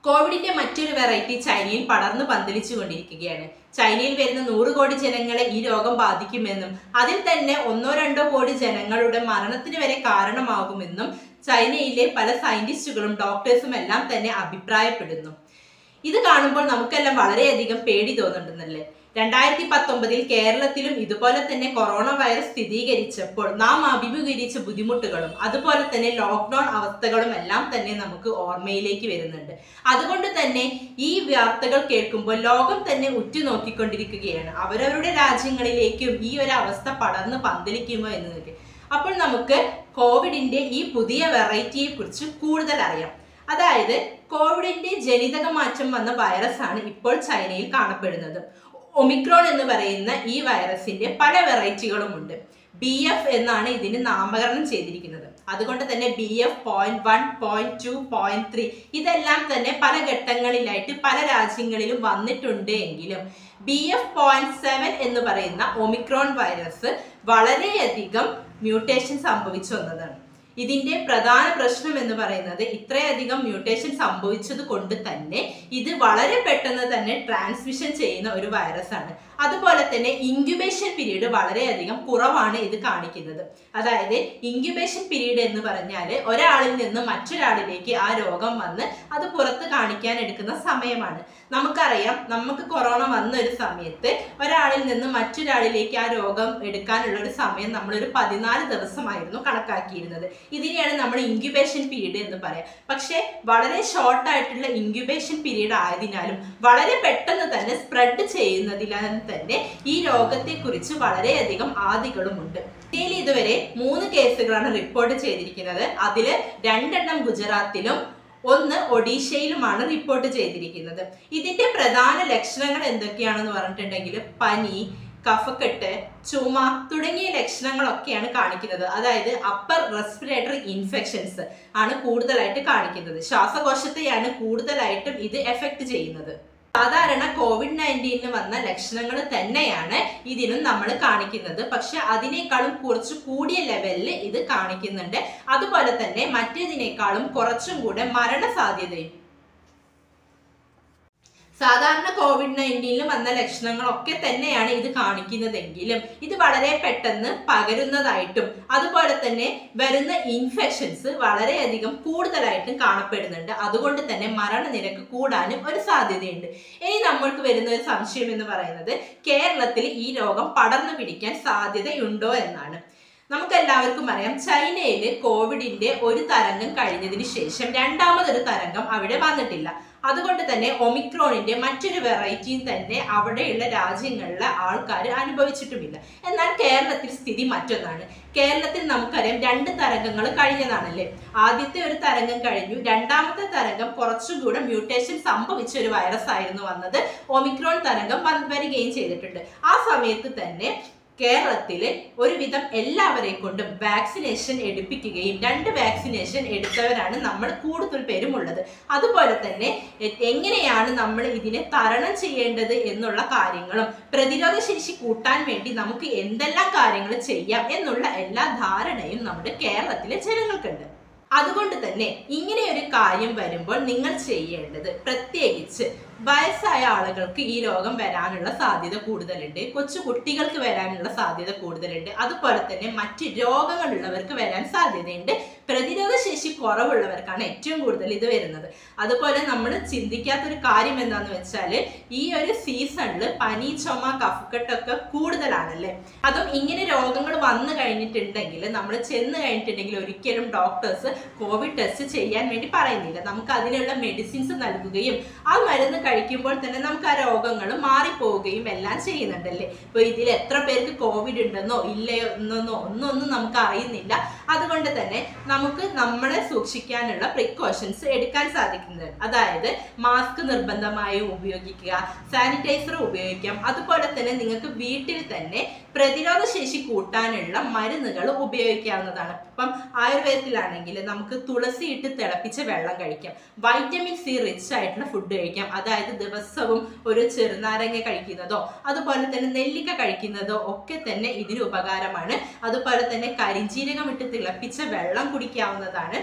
കോവിഡിന്റെ മറ്റൊരു വെറൈറ്റി ചൈനയിൽ പടർന്നു പന്തലിച്ചു കൊണ്ടിരിക്കുകയാണ് ചൈനയിൽ വരുന്ന നൂറ് കോടി ജനങ്ങളെ ഈ രോഗം ബാധിക്കുമെന്നും അതിൽ തന്നെ ഒന്നോ രണ്ടോ കോടി ജനങ്ങളുടെ മരണത്തിന് വരെ കാരണമാകുമെന്നും ചൈനയിലെ പല സയന്റിസ്റ്റുകളും ഡോക്ടേഴ്സും എല്ലാം തന്നെ അഭിപ്രായപ്പെടുന്നു ഇത് കാണുമ്പോൾ നമുക്കെല്ലാം വളരെയധികം പേടി തോന്നുന്നുണ്ടല്ലേ രണ്ടായിരത്തി പത്തൊമ്പതിൽ കേരളത്തിലും ഇതുപോലെ തന്നെ കൊറോണ വൈറസ് സ്ഥിരീകരിച്ചപ്പോൾ നാം അഭിമുഖീകരിച്ച ബുദ്ധിമുട്ടുകളും അതുപോലെ തന്നെ ലോക്ക്ഡൌൺ അവസ്ഥകളും എല്ലാം തന്നെ നമുക്ക് ഓർമ്മയിലേക്ക് വരുന്നുണ്ട് അതുകൊണ്ട് തന്നെ ഈ വാർത്തകൾ കേൾക്കുമ്പോൾ ലോകം തന്നെ ഉറ്റുനോക്കിക്കൊണ്ടിരിക്കുകയാണ് അവരവരുടെ രാജ്യങ്ങളിലേക്കും ഈ ഒരു അവസ്ഥ പടർന്ന് പന്തലിക്കുമോ എന്നതൊക്കെ അപ്പോൾ നമുക്ക് കോവിഡിന്റെ ഈ പുതിയ വെറൈറ്റിയെ കുറിച്ച് കൂടുതൽ അറിയാം അതായത് കോവിഡിന്റെ ജനിതക മാറ്റം വന്ന വൈറസ് ആണ് ഇപ്പോൾ ചൈനയിൽ കാണപ്പെടുന്നത് ഒമിക്രോൺ എന്ന് പറയുന്ന ഈ വൈറസിന്റെ പല വെറൈറ്റികളും ഉണ്ട് ബി എഫ് എന്നാണ് ഇതിന് നാമകരണം ചെയ്തിരിക്കുന്നത് അതുകൊണ്ട് തന്നെ B F point one point two point three ഇതെല്ലാം തന്നെ പല ഘട്ടങ്ങളിലായിട്ട് പല രാജ്യങ്ങളിലും വന്നിട്ടുണ്ട് എങ്കിലും ബി എഫ് പോയിന്റ് സെവൻ എന്ന് പറയുന്ന ഒമിക്രോൺ വൈറസ് വളരെയധികം മ്യൂട്ടേഷൻ സംഭവിച്ചു വന്നതാണ് ഇതിന്റെ പ്രധാന പ്രശ്നം എന്ന് പറയുന്നത് ഇത്രയധികം മ്യൂട്ടേഷൻ സംഭവിച്ചത് കൊണ്ട് തന്നെ ഇത് വളരെ പെട്ടെന്ന് തന്നെ ട്രാൻസ്മിഷൻ ചെയ്യുന്ന ഒരു വൈറസ് ആണ് അതുപോലെ തന്നെ ഇൻക്യുബേഷൻ പീരീഡ് വളരെയധികം കുറവാണ് ഇത് കാണിക്കുന്നത് അതായത് ഇൻക്യുബേഷൻ പീരീഡ് എന്ന് പറഞ്ഞാൽ ഒരാളിൽ നിന്ന് മറ്റൊരാളിലേക്ക് ആ രോഗം വന്ന് അത് പുറത്ത് കാണിക്കാൻ എടുക്കുന്ന സമയമാണ് നമുക്കറിയാം നമുക്ക് കൊറോണ വന്ന ഒരു സമയത്ത് ഒരാളിൽ നിന്ന് മറ്റൊരാളിലേക്ക് ആ രോഗം എടുക്കാനുള്ള ഒരു സമയം നമ്മളൊരു പതിനാല് ദിവസമായിരുന്നു കണക്കാക്കിയിരുന്നത് ഇതിനെയാണ് നമ്മൾ ഇൻക്യുബേഷൻ പീരീഡ് എന്ന് പറയാം പക്ഷേ വളരെ ഷോർട്ട് ആയിട്ടുള്ള ഇൻക്യുബേഷൻ പീരീഡ് ആയതിനാലും വളരെ പെട്ടെന്ന് തന്നെ സ്പ്രെഡ് ചെയ്യുന്നതിനാൽ തന്നെ ഈ രോഗത്തെക്കുറിച്ച് വളരെയധികം ആദികളുമുണ്ട് ഇന്ത്യയിൽ ഇതുവരെ മൂന്ന് കേസുകളാണ് റിപ്പോർട്ട് ചെയ്തിരിക്കുന്നത് അതിൽ രണ്ടെണ്ണം ഗുജറാത്തിലും ഒന്ന് ഒഡീഷയിലുമാണ് റിപ്പോർട്ട് ചെയ്തിരിക്കുന്നത് ഇതിന്റെ പ്രധാന ലക്ഷണങ്ങൾ എന്തൊക്കെയാണെന്ന് പറഞ്ഞിട്ടുണ്ടെങ്കിൽ പനി കഫക്കെട്ട് ചുമ തുടങ്ങിയ ലക്ഷണങ്ങളൊക്കെയാണ് കാണിക്കുന്നത് അതായത് അപ്പർ റെസ്പിറേറ്ററി ഇൻഫെക്ഷൻസ് ആണ് കൂടുതലായിട്ട് കാണിക്കുന്നത് ശ്വാസകോശത്തെയാണ് കൂടുതലായിട്ടും ഇത് എഫക്ട് ചെയ്യുന്നത് സാധാരണ കോവിഡ് നയൻറ്റീനിന് വന്ന ലക്ഷണങ്ങൾ തന്നെയാണ് ഇതിനും നമ്മൾ കാണിക്കുന്നത് പക്ഷെ അതിനേക്കാളും കുറച്ച് കൂടിയ ലെവലിൽ ഇത് കാണിക്കുന്നുണ്ട് അതുപോലെ തന്നെ മറ്റേതിനേക്കാളും കുറച്ചും കൂടെ മരണസാധ്യതയും സാധാരണ കോവിഡ് നയൻറ്റീനിൽ വന്ന ലക്ഷണങ്ങളൊക്കെ തന്നെയാണ് ഇത് കാണിക്കുന്നതെങ്കിലും ഇത് വളരെ പെട്ടെന്ന് പകരുന്നതായിട്ടും അതുപോലെ തന്നെ വരുന്ന ഇൻഫെക്ഷൻസ് വളരെയധികം കൂടുതലായിട്ടും കാണപ്പെടുന്നുണ്ട് അതുകൊണ്ട് തന്നെ മരണനിരക്ക് കൂടാനും ഒരു സാധ്യതയുണ്ട് ഇനി നമ്മൾക്ക് വരുന്ന ഒരു സംശയം എന്ന് പറയുന്നത് കേരളത്തിൽ ഈ രോഗം പടർന്നു പിടിക്കാൻ സാധ്യതയുണ്ടോ എന്നാണ് നമുക്കെല്ലാവർക്കും അറിയാം ചൈനയിൽ കോവിഡിന്റെ ഒരു തരംഗം കഴിഞ്ഞതിന് ശേഷം രണ്ടാമതൊരു തരംഗം അവിടെ വന്നിട്ടില്ല അതുകൊണ്ട് തന്നെ ഒമിക്രോണിന്റെ മറ്റൊരു വെറൈറ്റിയും തന്നെ അവിടെയുള്ള രാജ്യങ്ങളിലെ ആൾക്കാർ അനുഭവിച്ചിട്ടുമില്ല എന്നാൽ കേരളത്തിൽ സ്ഥിതി മറ്റൊന്നാണ് കേരളത്തിൽ നമുക്കറിയാം രണ്ട് തരംഗങ്ങൾ കഴിഞ്ഞതാണല്ലേ ആദ്യത്തെ ഒരു തരംഗം കഴിഞ്ഞു രണ്ടാമത്തെ തരംഗം കുറച്ചുകൂടെ മ്യൂട്ടേഷൻ സംഭവിച്ച ഒരു വൈറസ് ആയിരുന്നു വന്നത് ഒമിക്രോൺ തരംഗം വന്ന് വരികയും ചെയ്തിട്ടുണ്ട് ആ സമയത്ത് തന്നെ കേരളത്തില് ഒരുവിധം എല്ലാവരെ കൊണ്ടും വാക്സിനേഷൻ എടുപ്പിക്കുകയും രണ്ട് വാക്സിനേഷൻ എടുത്തവരാണ് നമ്മൾ കൂടുതൽ പേരും ഉള്ളത് അതുപോലെ തന്നെ എ- എങ്ങനെയാണ് നമ്മൾ ഇതിനെ തരണം ചെയ്യേണ്ടത് എന്നുള്ള കാര്യങ്ങളും പ്രതിരോധ ശേഷി കൂട്ടാൻ വേണ്ടി നമുക്ക് എന്തെല്ലാം കാര്യങ്ങൾ ചെയ്യാം എന്നുള്ള എല്ലാ ധാരണയും നമ്മുടെ കേരളത്തിലെ ജനങ്ങൾക്കുണ്ട് അതുകൊണ്ട് തന്നെ ഇങ്ങനെ ഒരു കാര്യം വരുമ്പോൾ നിങ്ങൾ ചെയ്യേണ്ടത് പ്രത്യേകിച്ച് വയസ്സായ ആളുകൾക്ക് ഈ രോഗം വരാനുള്ള സാധ്യത കൂടുതലുണ്ട് കൊച്ചു കുട്ടികൾക്ക് വരാനുള്ള സാധ്യത കൂടുതലുണ്ട് അതുപോലെ തന്നെ മറ്റ് രോഗങ്ങളുള്ളവർക്ക് വരാൻ സാധ്യതയുണ്ട് പ്രതിരോധ ശേഷി കുറവുള്ളവർക്കാണ് ഏറ്റവും കൂടുതൽ ഇത് വരുന്നത് അതുപോലെ നമ്മൾ ചിന്തിക്കാത്തൊരു കാര്യം എന്താന്ന് വെച്ചാൽ ഈ ഒരു സീസണിൽ പനി ചുമ കഫക്കെട്ടൊക്കെ കൂടുതലാണല്ലേ അതും ഇങ്ങനെ രോഗങ്ങൾ വന്നു കഴിഞ്ഞിട്ടുണ്ടെങ്കിൽ നമ്മൾ ചെന്ന് കഴിഞ്ഞിട്ടുണ്ടെങ്കിൽ ഒരിക്കലും ഡോക്ടേഴ്സ് കോവിഡ് ടെസ്റ്റ് ചെയ്യാൻ വേണ്ടി പറയുന്നില്ല നമുക്ക് അതിനുള്ള മെഡിസിൻസ് നൽകുകയും ആ മരുന്ന് കഴിക്കുമ്പോൾ തന്നെ നമുക്ക് ആ രോഗങ്ങൾ മാറിപ്പോവുകയും എല്ലാം ചെയ്യുന്നുണ്ടല്ലേ ഇപ്പൊ ഇതിൽ എത്ര പേർക്ക് കോവിഡ് ഉണ്ടെന്നോ ഇല്ലയോ എന്നൊന്നോ ഒന്നൊന്നും നമുക്ക് അറിയുന്നില്ല അതുകൊണ്ട് തന്നെ നമുക്ക് നമ്മളെ സൂക്ഷിക്കാനുള്ള പ്രിക്കോഷൻസ് എടുക്കാൻ സാധിക്കുന്നത് അതായത് മാസ്ക് നിർബന്ധമായും ഉപയോഗിക്കുക സാനിറ്റൈസർ ഉപയോഗിക്കാം അതുപോലെ തന്നെ നിങ്ങൾക്ക് വീട്ടിൽ തന്നെ പ്രതിരോധ ശേഷി കൂട്ടാനുള്ള മരുന്നുകൾ ഉപയോഗിക്കാവുന്നതാണ് ഇപ്പം ആയുർവേദത്തിലാണെങ്കിൽ നമുക്ക് തുളസി ഇട്ട് തിളപ്പിച്ച വെള്ളം കഴിക്കാം വൈറ്റമിൻ സി റിച്ച് ആയിട്ടുള്ള ഫുഡ് കഴിക്കാം അതായത് ദിവസവും ഒരു ചെറുനാരങ്ങ കഴിക്കുന്നതോ അതുപോലെ തന്നെ നെല്ലിക്ക കഴിക്കുന്നതോ ഒക്കെ തന്നെ ഇതിന് ഉപകാരമാണ് അതുപോലെ തന്നെ കരിഞ്ജീരകം ഇട്ട് തിളപ്പിച്ച വെള്ളം കുടിക്കാവുന്നതാണ്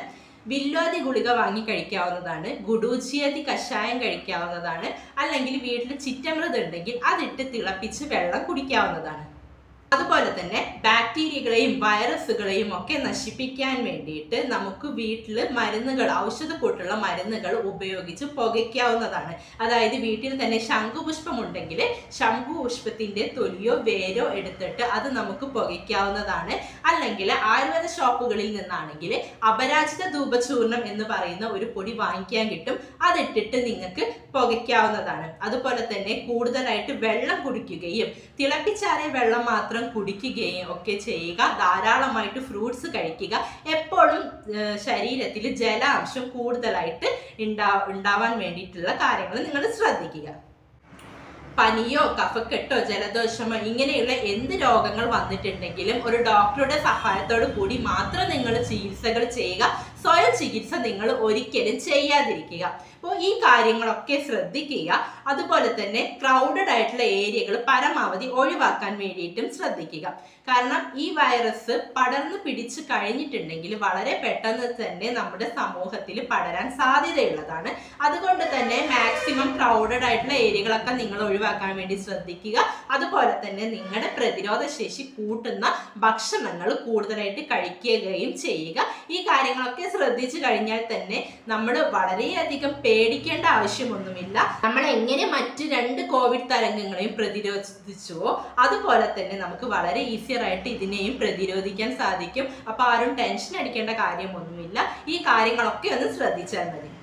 വില്വാദി ഗുളിക വാങ്ങി കഴിക്കാവുന്നതാണ് ഗുഡൂച്ചിയതി കഷായം കഴിക്കാവുന്നതാണ് അല്ലെങ്കിൽ വീട്ടിൽ ചിറ്റമൃത് ഉണ്ടെങ്കിൽ അതിട്ട് തിളപ്പിച്ച് വെള്ളം കുടിക്കാവുന്നതാണ് അതുപോലെ തന്നെ ബാക്ടീരിയകളെയും വൈറസുകളെയും ഒക്കെ നശിപ്പിക്കാൻ വേണ്ടിയിട്ട് നമുക്ക് വീട്ടിൽ മരുന്നുകൾ ഔഷധക്കൂട്ടുള്ള മരുന്നുകൾ ഉപയോഗിച്ച് പുകയ്ക്കാവുന്നതാണ് അതായത് വീട്ടിൽ തന്നെ ശംഖുപുഷ്പം ഉണ്ടെങ്കിൽ ശംഖുപുഷ്പത്തിന്റെ തൊലിയോ വേരോ എടുത്തിട്ട് അത് നമുക്ക് പുകയ്ക്കാവുന്നതാണ് അല്ലെങ്കിൽ ആയുർവേദ ഷോപ്പുകളിൽ നിന്നാണെങ്കിൽ അപരാജിത ധൂപചൂർണം എന്ന് പറയുന്ന ഒരു പൊടി വാങ്ങിക്കാൻ കിട്ടും അതിട്ടിട്ട് നിങ്ങൾക്ക് പുകയ്ക്കാവുന്നതാണ് അതുപോലെ തന്നെ കൂടുതലായിട്ട് വെള്ളം കുടിക്കുകയും തിളപ്പിച്ചാറിയ വെള്ളം മാത്രം കുടിക്കുകയും ഒക്കെ ചെയ്യുക ധാരാളമായിട്ട് ഫ്രൂട്ട്സ് കഴിക്കുക എപ്പോഴും ശരീരത്തിൽ ജലാംശം കൂടുതലായിട്ട് ഉണ്ടാ ഉണ്ടാവാൻ വേണ്ടിയിട്ടുള്ള കാര്യങ്ങൾ നിങ്ങൾ ശ്രദ്ധിക്കുക പനിയോ കഫക്കെട്ടോ ജലദോഷമോ ഇങ്ങനെയുള്ള എന്ത് രോഗങ്ങൾ വന്നിട്ടുണ്ടെങ്കിലും ഒരു ഡോക്ടറുടെ സഹായത്തോടു കൂടി മാത്രം നിങ്ങൾ ചികിത്സകൾ ചെയ്യുക സ്വയം ചികിത്സ നിങ്ങൾ ഒരിക്കലും ചെയ്യാതിരിക്കുക അപ്പോൾ ഈ കാര്യങ്ങളൊക്കെ ശ്രദ്ധിക്കുക അതുപോലെ തന്നെ ക്രൗഡഡ് ആയിട്ടുള്ള ഏരിയകൾ പരമാവധി ഒഴിവാക്കാൻ വേണ്ടിയിട്ടും ശ്രദ്ധിക്കുക കാരണം ഈ വൈറസ് പടർന്നു പിടിച്ചു കഴിഞ്ഞിട്ടുണ്ടെങ്കിൽ വളരെ പെട്ടെന്ന് തന്നെ നമ്മുടെ സമൂഹത്തിൽ പടരാൻ സാധ്യതയുള്ളതാണ് അതുകൊണ്ട് തന്നെ മാക്സിമം ക്രൗഡഡ് ആയിട്ടുള്ള ഏരിയകളൊക്കെ നിങ്ങൾ ഒഴിവാക്കാൻ വേണ്ടി ശ്രദ്ധിക്കുക അതുപോലെ തന്നെ നിങ്ങളുടെ പ്രതിരോധ ശേഷി കൂട്ടുന്ന ഭക്ഷണങ്ങൾ കൂടുതലായിട്ട് കഴിക്കുകയും ചെയ്യുക ഈ കാര്യങ്ങളൊക്കെ ശ്രദ്ധിച്ചു കഴിഞ്ഞാൽ തന്നെ നമ്മൾ വളരെയധികം പേടിക്കേണ്ട ആവശ്യമൊന്നുമില്ല നമ്മൾ എങ്ങനെ മറ്റ് രണ്ട് കോവിഡ് തരംഗങ്ങളെയും പ്രതിരോധിച്ചുവോ അതുപോലെ തന്നെ നമുക്ക് വളരെ ഈസിയർ ആയിട്ട് ഇതിനെയും പ്രതിരോധിക്കാൻ സാധിക്കും അപ്പൊ ആരും ടെൻഷൻ അടിക്കേണ്ട കാര്യമൊന്നുമില്ല ഈ കാര്യങ്ങളൊക്കെ ഒന്ന് ശ്രദ്ധിച്ചാൽ മതി